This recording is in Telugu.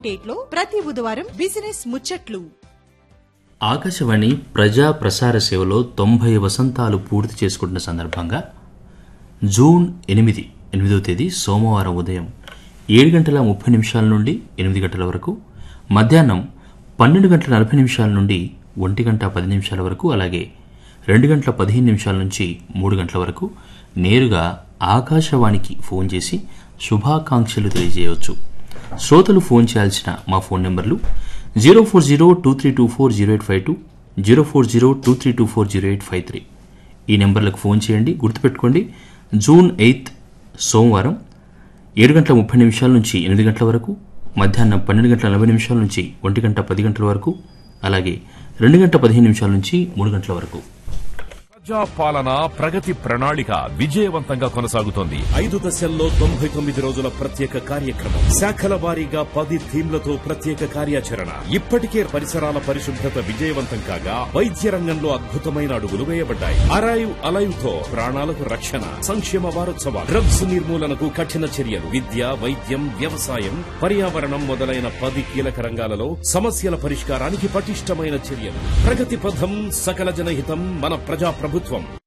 డేట్లో ప్రతి బుధవారం బిజినెస్ ముచ్చట్లు ఆకాశవాణి ప్రజా ప్రసార సేవలో తొంభై వసంతాలు పూర్తి చేసుకుంటున్న సందర్భంగా జూన్ ఎనిమిది ఎనిమిదవ తేదీ సోమవారం ఉదయం ఏడు గంటల ముప్పై నిమిషాల నుండి ఎనిమిది గంటల వరకు మధ్యాహ్నం పన్నెండు గంటల నలభై నిమిషాల నుండి ఒంటి గంట పది నిమిషాల వరకు అలాగే రెండు గంటల పదిహేను నిమిషాల నుంచి మూడు గంటల వరకు నేరుగా ఆకాశవాణికి ఫోన్ చేసి శుభాకాంక్షలు తెలియజేయవచ్చు శ్రోతలు ఫోన్ చేయాల్సిన మా ఫోన్ నెంబర్లు zero four zero two three two four zero eight five two zero four zero two three two four zero eight five three ఈ నెంబర్లకు ఫోన్ చేయండి గుర్తుపెట్టుకోండి జూన్ ఎయిత్ సోమవారం ఏడు గంటల ముప్పై నిమిషాల నుంచి ఎనిమిది గంటల వరకు మధ్యాహ్నం పన్నెండు గంటల నలభై నిమిషాల నుంచి ఒంటి గంట పది గంటల వరకు అలాగే రెండు గంటల పదిహేను నిమిషాల నుంచి మూడు గంటల వరకు ప్రజా పాలన ప్రగతి ప్రణాళిక విజయవంతంగా కొనసాగుతోంది ఐదు దశల్లో తొంభై తొమ్మిది రోజుల ప్రత్యేక కార్యక్రమం శాఖల వారీగా పది థీమ్లతో ప్రత్యేక కార్యాచరణ ఇప్పటికే పరిసరాల పరిశుభ్రత విజయవంతం కాగా వైద్య రంగంలో అద్భుతమైన అడుగులు వేయబడ్డాయి అరైవ్ అలైవ్ తో ప్రాణాలకు రక్షణ సంక్షేమ వారోత్సవాలు డ్రగ్స్ నిర్మూలనకు కఠిన చర్యలు విద్య వైద్యం వ్యవసాయం పర్యావరణం మొదలైన పది కీలక రంగాలలో సమస్యల పరిష్కారానికి పటిష్టమైన చర్యలు ప్రగతి పథం సకల జనహితం మన ప్రజా ప్రభుత్వం